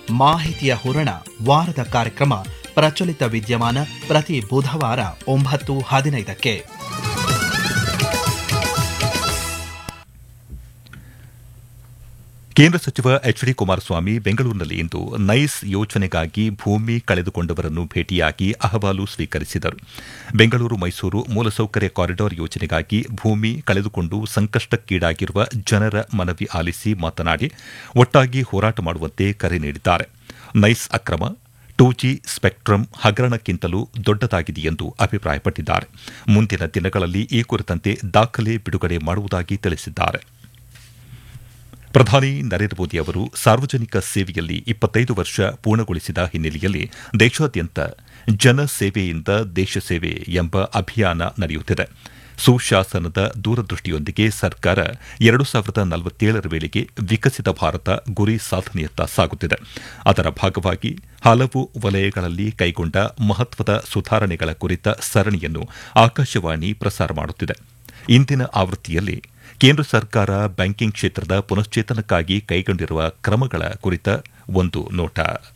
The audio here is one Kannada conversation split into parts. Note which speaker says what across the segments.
Speaker 1: ಮಾಹಿತಿಯ ಹೂರಣ ವಾರದ ಕಾರ್ಯಕ್ರಮ ಪ್ರಚಲಿತ ವಿದ್ಯಮಾನ ಪ್ರತಿ ಬುಧವಾರ ಒಂಬತ್ತು ಹದಿನೈದಕ್ಕೆ
Speaker 2: ಕೇಂದ್ರ ಸಚಿವ ಎಚ್ ಡಿ ಕುಮಾರಸ್ವಾಮಿ ಬೆಂಗಳೂರಿನಲ್ಲಿ ಇಂದು ನೈಸ್ ಯೋಜನೆಗಾಗಿ ಭೂಮಿ ಕಳೆದುಕೊಂಡವರನ್ನು ಭೇಟಿಯಾಗಿ ಅಹವಾಲು ಸ್ವೀಕರಿಸಿದರು ಬೆಂಗಳೂರು ಮೈಸೂರು ಮೂಲಸೌಕರ್ಯ ಕಾರಿಡಾರ್ ಯೋಜನೆಗಾಗಿ ಭೂಮಿ ಕಳೆದುಕೊಂಡು ಸಂಕಷ್ಟಕ್ಕೀಡಾಗಿರುವ ಜನರ ಮನವಿ ಆಲಿಸಿ ಮಾತನಾಡಿ ಒಟ್ಟಾಗಿ ಹೋರಾಟ ಮಾಡುವಂತೆ ಕರೆ ನೀಡಿದ್ದಾರೆ ನೈಸ್ ಅಕ್ರಮ ಟೂ ಜಿ ಸ್ಪೆಕ್ಟ್ರಮ್ ಹಗರಣಕ್ಕಿಂತಲೂ ದೊಡ್ಡದಾಗಿದೆ ಎಂದು ಅಭಿಪ್ರಾಯಪಟ್ಟಿದ್ದಾರೆ ಮುಂದಿನ ದಿನಗಳಲ್ಲಿ ಈ ಕುರಿತಂತೆ ದಾಖಲೆ ಬಿಡುಗಡೆ ಮಾಡುವುದಾಗಿ ತಿಳಿಸಿದ್ದಾರೆ ಪ್ರಧಾನಿ ನರೇಂದ್ರ ಮೋದಿ ಅವರು ಸಾರ್ವಜನಿಕ ಸೇವೆಯಲ್ಲಿ ಇಪ್ಪತ್ತೈದು ವರ್ಷ ಪೂರ್ಣಗೊಳಿಸಿದ ಹಿನ್ನೆಲೆಯಲ್ಲಿ ದೇಶಾದ್ಯಂತ ಜನ ಸೇವೆಯಿಂದ ದೇಶ ಸೇವೆ ಎಂಬ ಅಭಿಯಾನ ನಡೆಯುತ್ತಿದೆ ಸುಶಾಸನದ ದೂರದೃಷ್ಟಿಯೊಂದಿಗೆ ಸರ್ಕಾರ ಎರಡು ಸಾವಿರದ ನಲವತ್ತೇಳರ ವೇಳೆಗೆ ವಿಕಸಿತ ಭಾರತ ಗುರಿ ಸಾಧನೆಯತ್ತ ಸಾಗುತ್ತಿದೆ ಅದರ ಭಾಗವಾಗಿ ಹಲವು ವಲಯಗಳಲ್ಲಿ ಕೈಗೊಂಡ ಮಹತ್ವದ ಸುಧಾರಣೆಗಳ ಕುರಿತ ಸರಣಿಯನ್ನು ಆಕಾಶವಾಣಿ ಪ್ರಸಾರ ಮಾಡುತ್ತಿದೆ ಇಂದಿನ ಆವೃತ್ತಿಯಲ್ಲಿ ಕೇಂದ್ರ ಸರ್ಕಾರ ಬ್ಯಾಂಕಿಂಗ್ ಕ್ಷೇತ್ರದ ಪುನಶ್ಚೇತನಕ್ಕಾಗಿ ಕೈಗೊಂಡಿರುವ ಕ್ರಮಗಳ ಕುರಿತ ಒಂದು ನೋಟ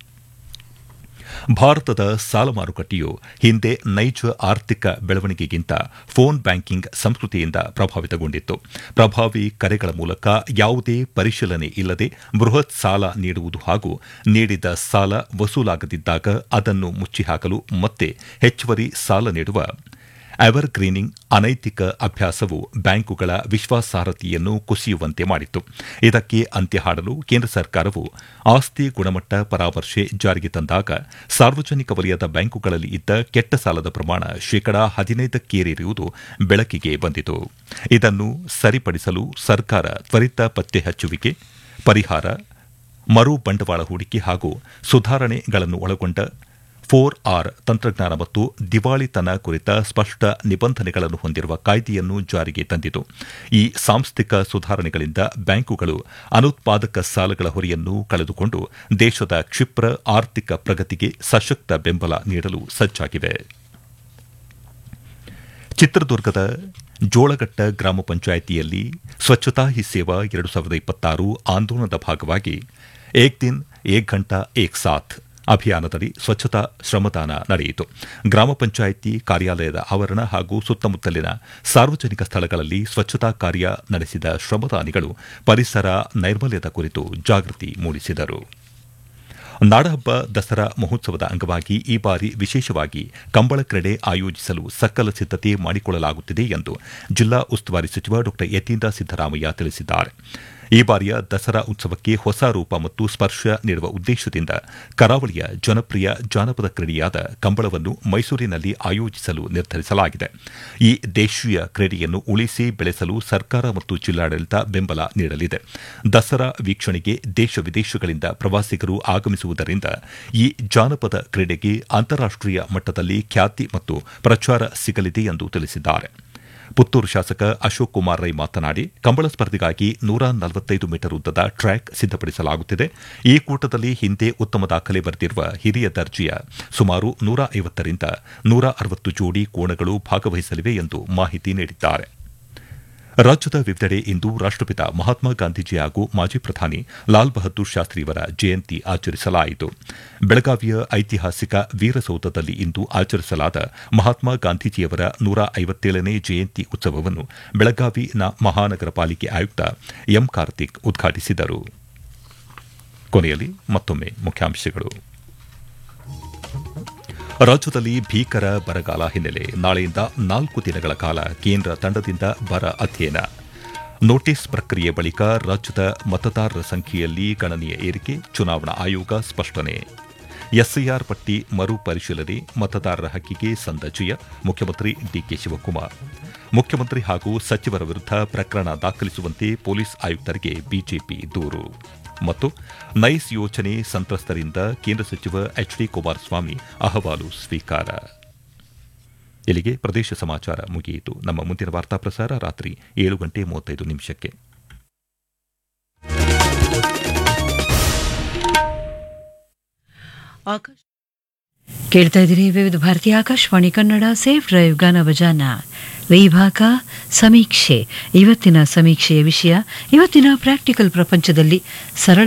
Speaker 2: ಭಾರತದ ಸಾಲ ಮಾರುಕಟ್ಟೆಯು ಹಿಂದೆ ನೈಜ ಆರ್ಥಿಕ ಬೆಳವಣಿಗೆಗಿಂತ ಫೋನ್ ಬ್ಯಾಂಕಿಂಗ್ ಸಂಸ್ಕೃತಿಯಿಂದ ಪ್ರಭಾವಿತಗೊಂಡಿತ್ತು ಪ್ರಭಾವಿ ಕರೆಗಳ ಮೂಲಕ ಯಾವುದೇ ಪರಿಶೀಲನೆ ಇಲ್ಲದೆ ಬೃಹತ್ ಸಾಲ ನೀಡುವುದು ಹಾಗೂ ನೀಡಿದ ಸಾಲ ವಸೂಲಾಗದಿದ್ದಾಗ ಅದನ್ನು ಮುಚ್ಚಿಹಾಕಲು ಮತ್ತೆ ಹೆಚ್ಚುವರಿ ಸಾಲ ನೀಡುವ ಎವರ್ ಗ್ರೀನಿಂಗ್ ಅನೈತಿಕ ಅಭ್ಯಾಸವು ಬ್ಯಾಂಕುಗಳ ವಿಶ್ವಾಸಾರ್ಹತೆಯನ್ನು ಕುಸಿಯುವಂತೆ ಮಾಡಿತ್ತು ಇದಕ್ಕೆ ಅಂತ್ಯ ಹಾಡಲು ಕೇಂದ್ರ ಸರ್ಕಾರವು ಆಸ್ತಿ ಗುಣಮಟ್ಟ ಪರಾಮರ್ಶೆ ಜಾರಿಗೆ ತಂದಾಗ ಸಾರ್ವಜನಿಕ ವಲಯದ ಬ್ಯಾಂಕುಗಳಲ್ಲಿ ಇದ್ದ ಕೆಟ್ಟ ಸಾಲದ ಪ್ರಮಾಣ ಶೇಕಡಾ ಹದಿನೈದಕ್ಕೇರಿರುವುದು ಬೆಳಕಿಗೆ ಬಂದಿತು ಇದನ್ನು ಸರಿಪಡಿಸಲು ಸರ್ಕಾರ ತ್ವರಿತ ಪತ್ತೆ ಹಚ್ಚುವಿಕೆ ಪರಿಹಾರ ಮರು ಬಂಡವಾಳ ಹೂಡಿಕೆ ಹಾಗೂ ಸುಧಾರಣೆಗಳನ್ನು ಒಳಗೊಂಡ ಫೋರ್ ಆರ್ ತಂತ್ರಜ್ಞಾನ ಮತ್ತು ದಿವಾಳಿತನ ಕುರಿತ ಸ್ಪಷ್ಟ ನಿಬಂಧನೆಗಳನ್ನು ಹೊಂದಿರುವ ಕಾಯ್ದೆಯನ್ನು ಜಾರಿಗೆ ತಂದಿತು ಈ ಸಾಂಸ್ಥಿಕ ಸುಧಾರಣೆಗಳಿಂದ ಬ್ಯಾಂಕುಗಳು ಅನುತ್ಪಾದಕ ಸಾಲಗಳ ಹೊರೆಯನ್ನು ಕಳೆದುಕೊಂಡು ದೇಶದ ಕ್ಷಿಪ್ರ ಆರ್ಥಿಕ ಪ್ರಗತಿಗೆ ಸಶಕ್ತ ಬೆಂಬಲ ನೀಡಲು ಸಜ್ಜಾಗಿವೆ ಚಿತ್ರದುರ್ಗದ ಜೋಳಘಟ್ಟ ಗ್ರಾಮ ಪಂಚಾಯಿತಿಯಲ್ಲಿ ಸ್ವಚ್ಛತಾ ಹಿ ಸೇವಾ ಎರಡು ಸಾವಿರದ ಇಪ್ಪತ್ತಾರು ಆಂದೋಲನದ ಭಾಗವಾಗಿ ಏಕ್ ದಿನ್ ಏಕ್ ಘಂಟಾ ಏಕ್ ಸಾಥ್ ಅಭಿಯಾನದಡಿ ಸ್ವಚ್ಛತಾ ಶ್ರಮದಾನ ನಡೆಯಿತು ಗ್ರಾಮ ಪಂಚಾಯಿತಿ ಕಾರ್ಯಾಲಯದ ಆವರಣ ಹಾಗೂ ಸುತ್ತಮುತ್ತಲಿನ ಸಾರ್ವಜನಿಕ ಸ್ಥಳಗಳಲ್ಲಿ ಸ್ವಚ್ಛತಾ ಕಾರ್ಯ ನಡೆಸಿದ ಶ್ರಮದಾನಿಗಳು ಪರಿಸರ ನೈರ್ಮಲ್ಯದ ಕುರಿತು ಜಾಗೃತಿ ಮೂಡಿಸಿದರು ನಾಡಹಬ್ಬ ದಸರಾ ಮಹೋತ್ಸವದ ಅಂಗವಾಗಿ ಈ ಬಾರಿ ವಿಶೇಷವಾಗಿ ಕಂಬಳ ಕ್ರೀಡೆ ಆಯೋಜಿಸಲು ಸಕಲ ಸಿದ್ದತೆ ಮಾಡಿಕೊಳ್ಳಲಾಗುತ್ತಿದೆ ಎಂದು ಜಿಲ್ಲಾ ಉಸ್ತುವಾರಿ ಸಚಿವ ಡಾ ಯತೀಂದ್ರ ಸಿದ್ದರಾಮಯ್ಯ ತಿಳಿಸಿದ್ದಾರೆ ಈ ಬಾರಿಯ ದಸರಾ ಉತ್ಸವಕ್ಕೆ ಹೊಸ ರೂಪ ಮತ್ತು ಸ್ಪರ್ಶ ನೀಡುವ ಉದ್ದೇಶದಿಂದ ಕರಾವಳಿಯ ಜನಪ್ರಿಯ ಜಾನಪದ ಕ್ರೀಡೆಯಾದ ಕಂಬಳವನ್ನು ಮೈಸೂರಿನಲ್ಲಿ ಆಯೋಜಿಸಲು ನಿರ್ಧರಿಸಲಾಗಿದೆ ಈ ದೇಶೀಯ ಕ್ರೀಡೆಯನ್ನು ಉಳಿಸಿ ಬೆಳೆಸಲು ಸರ್ಕಾರ ಮತ್ತು ಜಿಲ್ಲಾಡಳಿತ ಬೆಂಬಲ ನೀಡಲಿದೆ ದಸರಾ ವೀಕ್ಷಣೆಗೆ ದೇಶ ವಿದೇಶಗಳಿಂದ ಪ್ರವಾಸಿಗರು ಆಗಮಿಸುವುದರಿಂದ ಈ ಜಾನಪದ ಕ್ರೀಡೆಗೆ ಅಂತಾರಾಷ್ಟೀಯ ಮಟ್ಟದಲ್ಲಿ ಖ್ಯಾತಿ ಮತ್ತು ಪ್ರಚಾರ ಸಿಗಲಿದೆ ಎಂದು ತಿಳಿಸಿದ್ದಾರೆ ಪುತ್ತೂರು ಶಾಸಕ ಅಶೋಕ್ ಕುಮಾರ್ ರೈ ಮಾತನಾಡಿ ಕಂಬಳ ಸ್ಪರ್ಧೆಗಾಗಿ ನೂರ ನಲವತ್ತೈದು ಮೀಟರ್ ಉದ್ದದ ಟ್ರ್ಯಾಕ್ ಸಿದ್ದಪಡಿಸಲಾಗುತ್ತಿದೆ ಈ ಕೂಟದಲ್ಲಿ ಹಿಂದೆ ಉತ್ತಮ ದಾಖಲೆ ಬರೆದಿರುವ ಹಿರಿಯ ದರ್ಜೆಯ ಸುಮಾರು ನೂರ ಐವತ್ತರಿಂದ ನೂರ ಅರವತ್ತು ಜೋಡಿ ಕೋಣಗಳು ಭಾಗವಹಿಸಲಿವೆ ಎಂದು ಮಾಹಿತಿ ನೀಡಿದ್ದಾರೆ ರಾಜ್ಯದ ವಿವಿಧೆಡೆ ಇಂದು ರಾಷ್ಟಪಿತ ಮಹಾತ್ಮ ಗಾಂಧೀಜಿ ಹಾಗೂ ಮಾಜಿ ಪ್ರಧಾನಿ ಲಾಲ್ ಬಹದ್ದೂರ್ ಶಾಸ್ತ್ರಿಯವರ ಜಯಂತಿ ಆಚರಿಸಲಾಯಿತು ಬೆಳಗಾವಿಯ ಐತಿಹಾಸಿಕ ವೀರಸೌಧದಲ್ಲಿ ಇಂದು ಆಚರಿಸಲಾದ ಮಹಾತ್ಮ ಗಾಂಧೀಜಿಯವರ ನೂರ ಐವತ್ತೇಳನೇ ಜಯಂತಿ ಉತ್ಸವವನ್ನು ಬೆಳಗಾವಿ ಮಹಾನಗರ ಪಾಲಿಕೆ ಆಯುಕ್ತ ಎಂ ಕಾರ್ತಿಕ್ ಉದ್ಘಾಟಿಸಿದರು ಕೊನೆಯಲ್ಲಿ ಮತ್ತೊಮ್ಮೆ ಮುಖ್ಯಾಂಶಗಳು ರಾಜ್ಯದಲ್ಲಿ ಭೀಕರ ಬರಗಾಲ ಹಿನ್ನೆಲೆ ನಾಳೆಯಿಂದ ನಾಲ್ಕು ದಿನಗಳ ಕಾಲ ಕೇಂದ್ರ ತಂಡದಿಂದ ಬರ ಅಧ್ಯಯನ ನೋಟಿಸ್ ಪ್ರಕ್ರಿಯೆ ಬಳಿಕ ರಾಜ್ಯದ ಮತದಾರರ ಸಂಖ್ಯೆಯಲ್ಲಿ ಗಣನೀಯ ಏರಿಕೆ ಚುನಾವಣಾ ಆಯೋಗ ಸ್ಪಷ್ಟನೆ ಎಸ್ಐಆರ್ ಪಟ್ಟಿ ಮರು ಪರಿಶೀಲನೆ ಮತದಾರರ ಹಕ್ಕಿಗೆ ಸಂದ ಜಯ ಮುಖ್ಯಮಂತ್ರಿ ಡಿಕೆ ಶಿವಕುಮಾರ್ ಮುಖ್ಯಮಂತ್ರಿ ಹಾಗೂ ಸಚಿವರ ವಿರುದ್ಧ ಪ್ರಕರಣ ದಾಖಲಿಸುವಂತೆ ಪೊಲೀಸ್ ಆಯುಕ್ತರಿಗೆ ಬಿಜೆಪಿ ದೂರು ಮತ್ತು ನೈಸ್ ಯೋಜನೆ ಸಂತ್ರಸ್ತರಿಂದ ಕೇಂದ್ರ ಸಚಿವ ಎಚ್ ಡಿ ಕುಮಾರಸ್ವಾಮಿ ಅಹವಾಲು ಸ್ವೀಕಾರ ಇಲ್ಲಿಗೆ ಪ್ರದೇಶ ಸಮಾಚಾರ ಮುಗಿಯಿತು ನಮ್ಮ ಮುಂದಿನ ವಾರ್ತಾ ಪ್ರಸಾರ ರಾತ್ರಿ ಏಳು ಗಂಟೆ ಮೂವತ್ತೈದು ನಿಮಿಷಕ್ಕೆ
Speaker 3: ಕೇಳ್ತಾ ಇದ್ದೀರಿ ವಿವಿಧ ಭಾರತೀಯ ಆಕಾಶವಾಣಿ ಕನ್ನಡ ಸೇಫ್ ಡ್ರೈವ್ ಗಾನ ಭಜಾನ ವಿಭಾಗ ಸಮೀಕ್ಷೆ ಇವತ್ತಿನ ಸಮೀಕ್ಷೆಯ ವಿಷಯ ಇವತ್ತಿನ ಪ್ರಾಕ್ಟಿಕಲ್ ಪ್ರಪಂಚದಲ್ಲಿ ಸರಳ